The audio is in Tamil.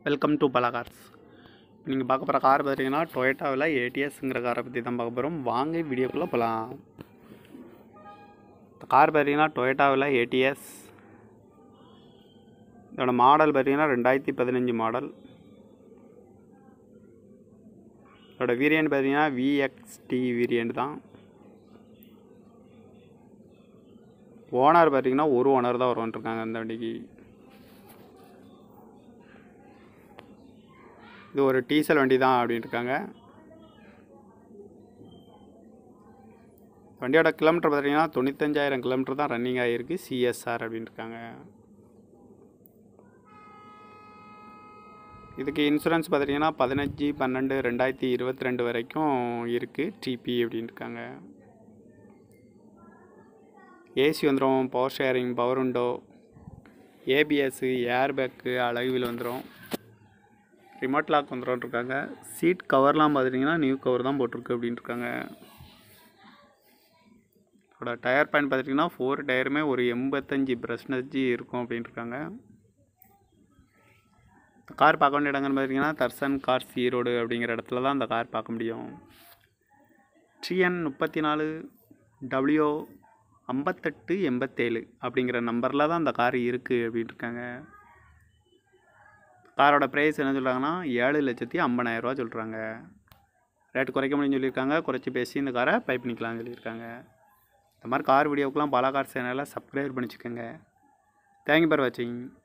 வெல்கம் டு பலா கார்ஸ் நீங்கள் பார்க்க போகிற கார் பார்த்தீங்கன்னா டொயேட்டாவில் ஏடிஎஸ்ங்கிற காரை பற்றி தான் பார்க்க போகிறோம் வாங்க வீடியோக்குள்ளே போகலாம் இந்த கார் பார்த்தீங்கன்னா டொயேட்டாவில் ஏடிஎஸ் இதோட மாடல் பார்த்தீங்கன்னா ரெண்டாயிரத்தி பதினஞ்சு மாடல் இதோட வேரியண்ட் பார்த்தீங்கன்னா விஎக்ஸ்டி வேரியண்ட் தான் ஓனர் பார்த்தீங்கன்னா ஒரு ஓனர் தான் வருவான்ட்ருக்காங்க அந்த வண்டிக்கு இது ஒரு டீசல் வண்டி தான் அப்படின்னு இருக்காங்க வண்டியோட கிலோமீட்டர் பார்த்தீங்கன்னா தொண்ணூத்தஞ்சாயிரம் கிலோமீட்டர் தான் ரன்னிங் ஆகிருக்கு சிஎஸ்ஆர் அப்படின்னு இருக்காங்க இதுக்கு இன்சூரன்ஸ் பார்த்தீங்கன்னா பதினஞ்சு பன்னெண்டு ரெண்டாயிரத்தி இருபத்தி ரெண்டு வரைக்கும் இருக்குது டிபி அப்படின்னு இருக்காங்க ஏசி வந்துடும் power steering power window ABS airbag அழகுவில் வந்துடும் ரிமோட் லாக் வந்துடும் இருக்காங்க சீட் கவர்லாம் பார்த்துட்டிங்கன்னா நியூ கவர் தான் போட்டிருக்கு அப்படின்னு இருக்காங்க இதோட டயர் பாயிண்ட் பார்த்துட்டிங்கன்னா ஃபோர் டயருமே ஒரு எண்பத்தஞ்சு பர்சன்டேஜ் இருக்கும் அப்படின்னு இருக்காங்க கார் பார்க்க வேண்டிய இடங்கள்னு பார்த்தீங்கன்னா தர்சன் கார்ஸ் ஈரோடு அப்படிங்கிற இடத்துல தான் அந்த கார் பார்க்க முடியும் டிஎன் முப்பத்தி நாலு டபிள்யூ ஐம்பத்தெட்டு எண்பத்தேழு அப்படிங்கிற நம்பரில் தான் அந்த கார் இருக்குது அப்படின்னு இருக்காங்க காரோட ப்ரைஸ் என்ன சொல்கிறாங்கன்னா ஏழு லட்சத்தி ஐம்பதாயிரரூவா சொல்கிறாங்க ரேட்டு குறைக்க முடியும்னு சொல்லியிருக்காங்க குறைச்சி பேசி இந்த காரை பை பண்ணிக்கலாம்னு சொல்லியிருக்காங்க இந்த மாதிரி கார் வீடியோக்கெலாம் பல கார் சேனலில் சப்ஸ்கிரைப் பண்ணிச்சுக்கோங்க தேங்க்யூ ஃபார் வாட்சிங்